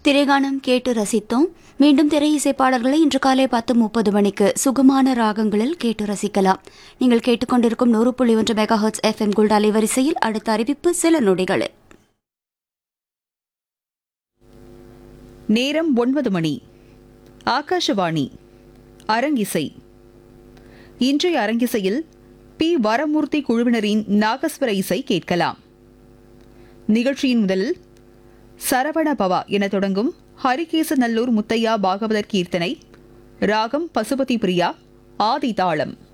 திரைகானம் கேட்டு ரசித்தோம் மீண்டும் திரை இசைப்பாடல்களை இன்று காலை பத்து முப்பது மணிக்கு சுகமான ராகங்களில் கேட்டு ரசிக்கலாம் நீங்கள் கேட்டுக்கொண்டிருக்கும் நூறு புள்ளி ஒன்று மெகா ஹர்ட்ஸ் எஃப்எம் குல்ட் அலைவரிசையில் அடுத்த அறிவிப்பு சில நொடிகளில் நேரம் ஒன்பது மணி ஆகாஷவாணி அரங்கிசை இன்றைய அரங்கிசையில் பி வரமூர்த்தி குழுவினரின் நாகஸ்வர இசை கேட்கலாம் நிகழ்ச்சியின் முதலில் சரவண பவா என தொடங்கும் ஹரிகேசநல்லூர் முத்தையா பாகவதர் கீர்த்தனை ராகம் பசுபதி பிரியா ஆதி தாளம்